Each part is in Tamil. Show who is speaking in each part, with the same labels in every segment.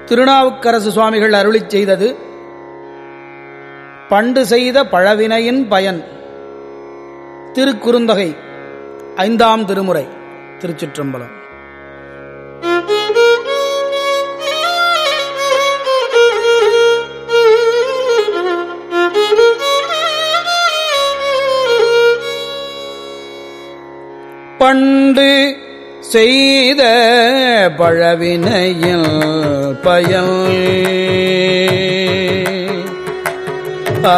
Speaker 1: திருநாவுக்கரசு சுவாமிகள் அருளிச் செய்தது பண்டு செய்த பழவினையின் பயன் திருக்குறுந்தொகை ஐந்தாம் திருமுறை திருச்சிற்றம்பலம் பண்டு செய்த பழவினையில் பயன் ஆ,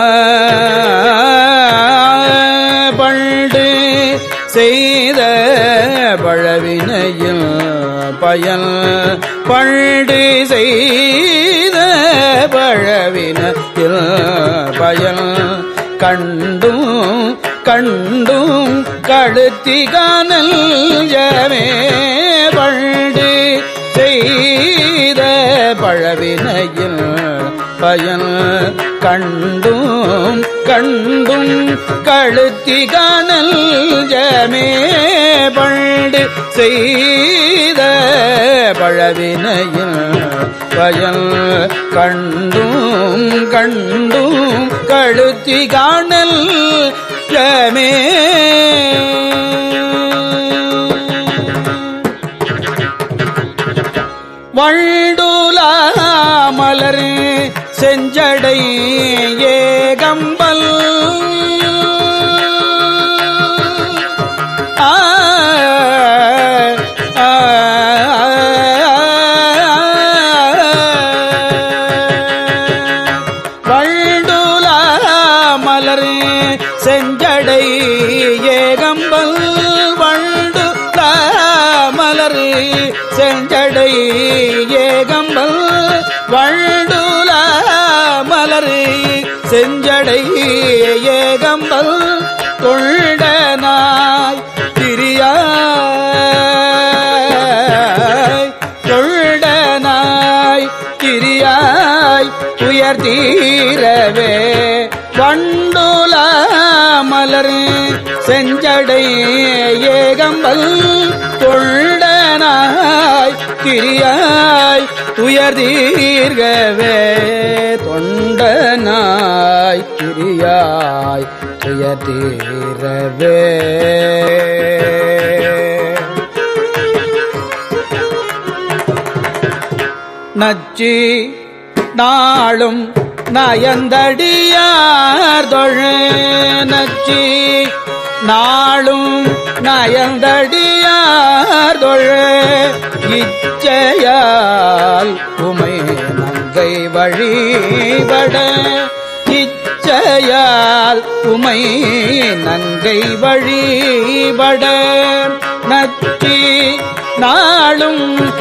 Speaker 1: பண்டு செய்த பழவினையில் பயன் பண்டு செய்த பழவினையில் பயன் கண்டும் கண்டும் கழுத்தி காணல் ஜமே பண்டு செய்த பழவினையில் பயன் கண்டும் கண்டும் கழுத்தி காணல் ஜமே பண்டு செய்த பழவினையில் பயன் கண்டும் கண்டும் கழுத்தி காணல் ஜமே வண்டுலா மலர் செஞ்சடை ஏகம்பல் ஆ, ஆ, வண்டுலா மலர் செஞ்சடை ஏகம்பல் வண்டுலா மலர் செஞ்சடை ஏகம்பல் வண்டுல மலர் செஞ்சடை ஏகம்பல் தொண்டனாய் திரியாய் தொண்டனாய் திரியாய் உயர் தீரவே வண்டுல மலர் செஞ்சடை ஏகம்பல் தொண்டனாய் திரியாய் துயர்தீர்கவே தொண்டனாய் திரியாய் துயர்தீரவே நச்சி நாளும் நயந்தடியார் தொழ நச்சி நாளும் நயந்தடியார் தொழ இச்சையால் உமை நங்கை வழிபட இச்சையால் உமை நங்கை வழிபட நச்சி நாளும்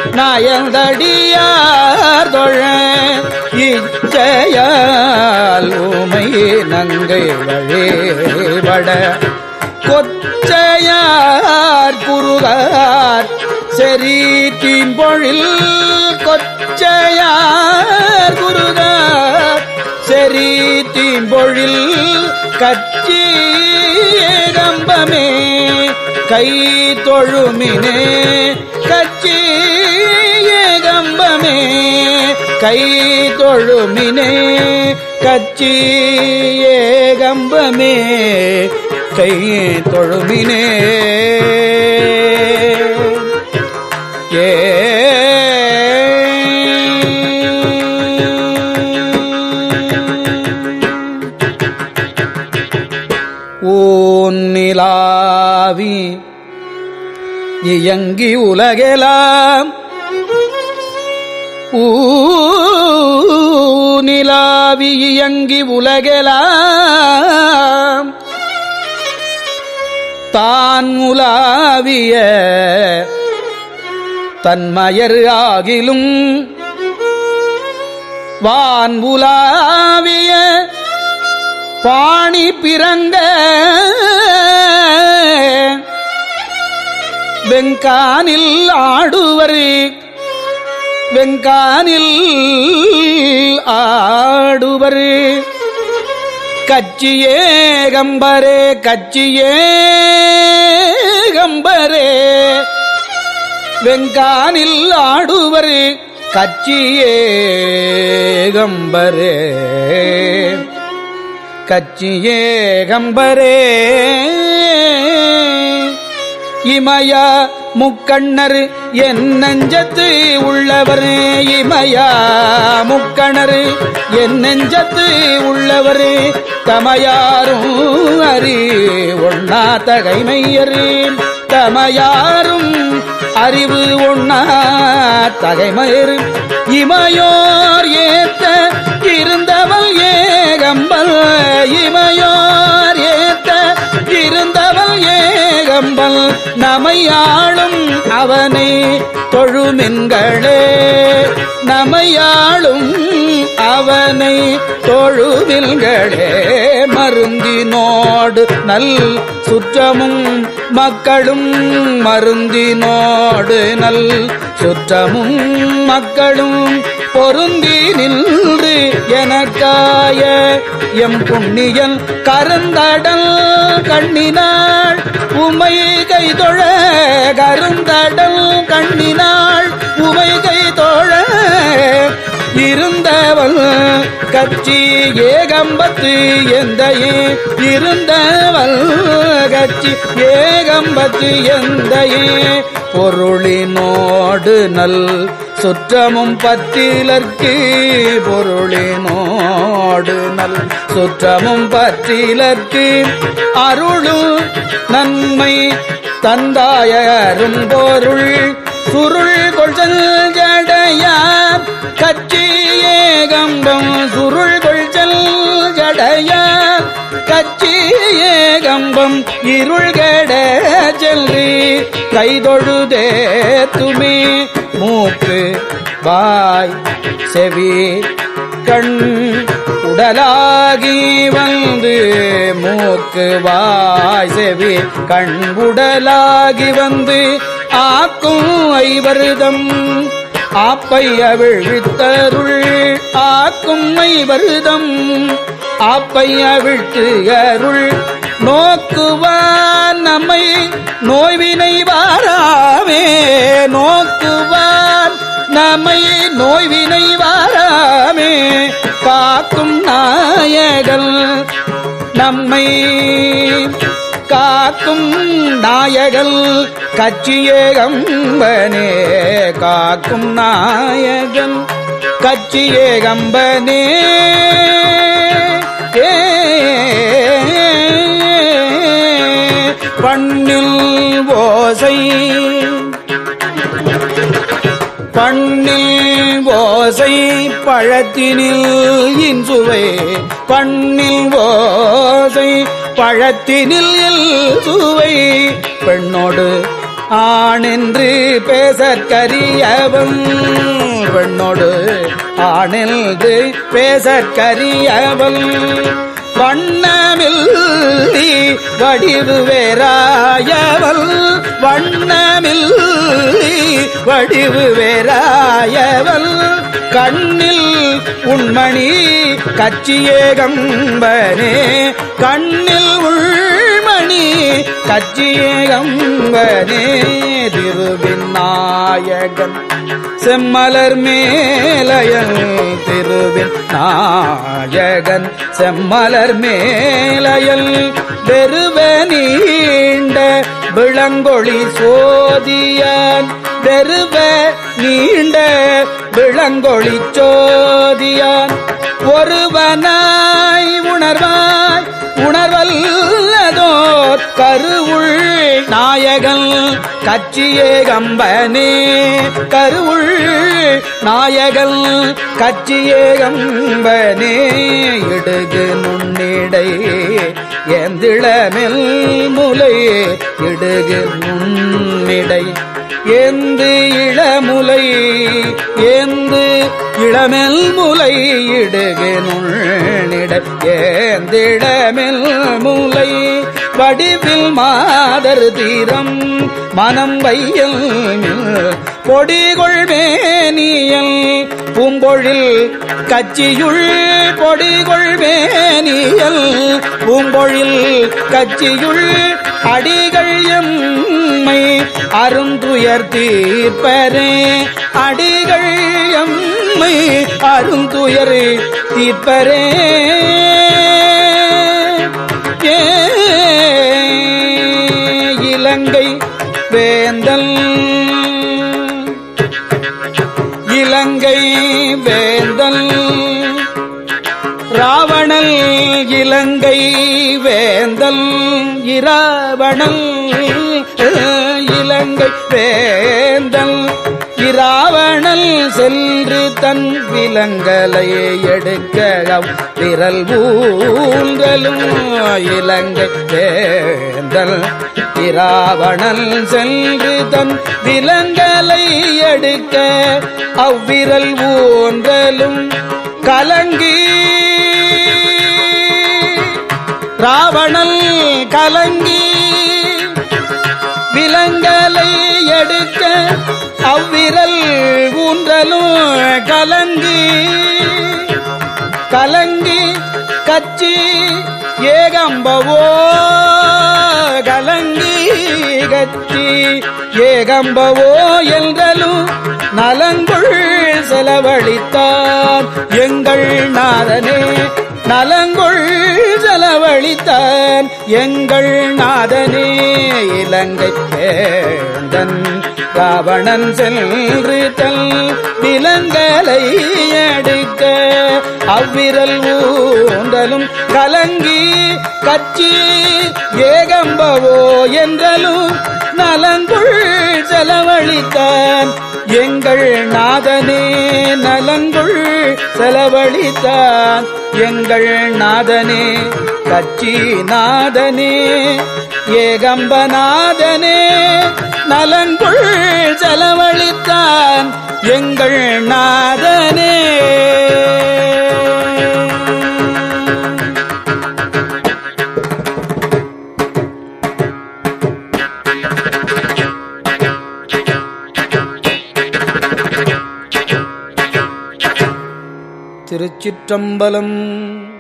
Speaker 1: நயந்தடியார் தொழ இச்சையால் உமை நங்கை வழிபட கொச்சையார் குருகார் செறி தீம்பொழில் கொச்சையார் குருகார் செறி தீம்பொழில் கச்சி கம்பமே கை தொழுமினே கச்சி கம்பமே கை தொழுமினே கச்சி ஏகம்பமே கை தொழுமினே ஏ ஊன்னிலாவி இயங்கி உலகெலாம் ஊனிலாவி இயங்கி உலகெலாம் தான் உலாவிய தன்மயர் ஆகிலும் வான் உலாவிய பாணி பிறங்க வெங்கானில் ஆடுவர் வெங்கானில் ஆடுவர் கச்சியே கம்பரே கச்சியே கம்பரே வெங்கானில் ஆடுவர் கச்சியே கம்பரே கச்சியே கம்பரே இமயா முக்கண்ணர் என் நெஞ்சத்து உள்ளவர் இமயா முக்கணர் என் நெஞ்சத்து உள்ளவர் தமையாரும் அறி ஒண்ணா தகைமையரு தமையாரும் அறிவு ஒண்ணா தகைமயரு இமையோர் ஏத்த இருந்தவள் ஏகம்பல் இமையோர் ஏத்த இருந்தவள் ஏகம்பல் நமையாளும் அவனை தொழுமென்களே நமையாளும் அவனை தொழுவில்களே மருந்தினோடு நல் சுற்றமும் மக்களும் மருந்தினோடு நல் சுற்றமும் மக்களும் பொருந்தி நின்று எனக்காய எம் புண்ணியன் கருந்தடல் கண்ணினாள் உமை கை தொழ கருந்தடல் கண்ணினாள் உமை கை தொழ இருந்தவள் கட்சி ஏகம்பத்து எந்தையே இருந்தவள் கட்சி ஏகம்பத்து எந்தையே பொருளினோடு நல் சுற்றமும் பற்றிலர்க்கு பொருளினோடு நல் சுற்றமும் பற்றிலர்க்கு அருளும் நன்மை தந்தாயரும் பொருள் சுருள் கொள்சல் ஜடையார் கச்சி ஏகம்பம் சுருள் கொள்சல் ஜடையார் கச்சி ஏகம்பம் இருள்கட செல்றி கைதொழுதே துமே மூக்கு வாய் செவி கண் உடலாகி வந்து மூக்கு வாய் செவி கண் உடலாகி வந்து ஆக்கும் ஐவருதம் ஆப்பை அவிழ்வித்தருள் ஆக்கும் ஐவருதம் ஆப்பை அவிழ்த்து அருள் நோக்குவான் நம்மை நோய்வினை வாராமே நோக்குவான் நம்மை நோய்வினை வாராமே காக்கும் நாயகன் நம்மை காக்கும் நாயகல் கச்சியேகம்பனே காக்கும் நாயகன் கச்சியேகம்பனே ஏ பண்ணில் ஓசை பண்ணில் ஓசை பழத்தினில் இன்சுவை பண்ணில் ஓசை பழத்தினில் சுவை பெண்ணோடு ஆணென்று பேசற்கரியவன் பெண்ணோடு ஆணென்று பேசற்கரியவன் வண்ணமில் வடிவு வேறாயவள் வண்ணமில் வடிவு வேறாயவள் கண்ணில் உண்மணி கச்சியேகம்பனே கண்ணில் உள்மணி கச்சியேகம்பனே திருவிநாயகன் செம்மலர் மேலயன் திருவின் நாயகன் செம்மலர் மேலயல் வெறுவ நீண்ட விளங்கொழி சோதியான் வெறுவ நீண்ட விளங்கொழி சோதியான் ஒருவனாய் உணர்வாய் உணர்வல்லதோர் கருவுள் நாயகன் கச்சியே கம்பனே கருவுள் நாயகன் கச்சியே கம்பனே இடுகு நுண்ணிடை எந்திளமெல் முலை இடுகு நுண்ணிடை எந்து இளமுலை ஏந்து இளமெல் முலை இடுகு நுண்ணிட ஏந்திடமெல் முலை வடிவில் மாதர் தீரம் மனம் வையல் பொடிகொள் மேனியல் பூம்பொழில் கச்சியுள் பொடிகொள் மேனியல் பூம்பொழில் கச்சியுள் அடிகள் எம்மை அருந்துயர் தீர்ப்பரே அடிகள் எம்மை அருந்துயர் தீர்ப்பரே ஏ இலங்கை வேந்தல் இலங்கை வேந்தல் ராவணல் இலங்கை வேந்தல் இராவணல் இலங்கை வேந்தல் இராவணல் சென்று தன் விலங்கலை எடுக்க விரல் ஊன்றலும் இலங்கை வேந்தல் இராவணல் சென்று தன் விலங்கலை எடுக்க அவ்விரல் ஊன்றலும் கலங்கி ராவணல் கலங்கி விலங்கலை எடுக்க அவ்விரல் ஊன்றலும் கலங்கி கலங்கி கச்சி ஏகம்பவோ கலங்கி கச்சி ஏகம்பவோ என்றலும் நலங்குள் செலவழித்தான் எங்கள் நாதனே நலங்குள் செலவழித்தான் எங்கள் நாதனே இலங்கை வேந்தன் ராவணன் சென்று தல் விலங்கலை எடுக்க அவ்விரல் ஊன்றலும் கலங்கி கச்சி ஏகம்பவோ என்றலும் நலங்குள் செலவழித்தான் எங்கள் நாதனே நலங்குள் செலவழித்தான் எங்கள் நாதனே கச்சி நாதனே ஏகம்பநாதனே நலங்குள் செலவழித்தான் எங்கள் நாதனே திருச்சிற்றம்பலம்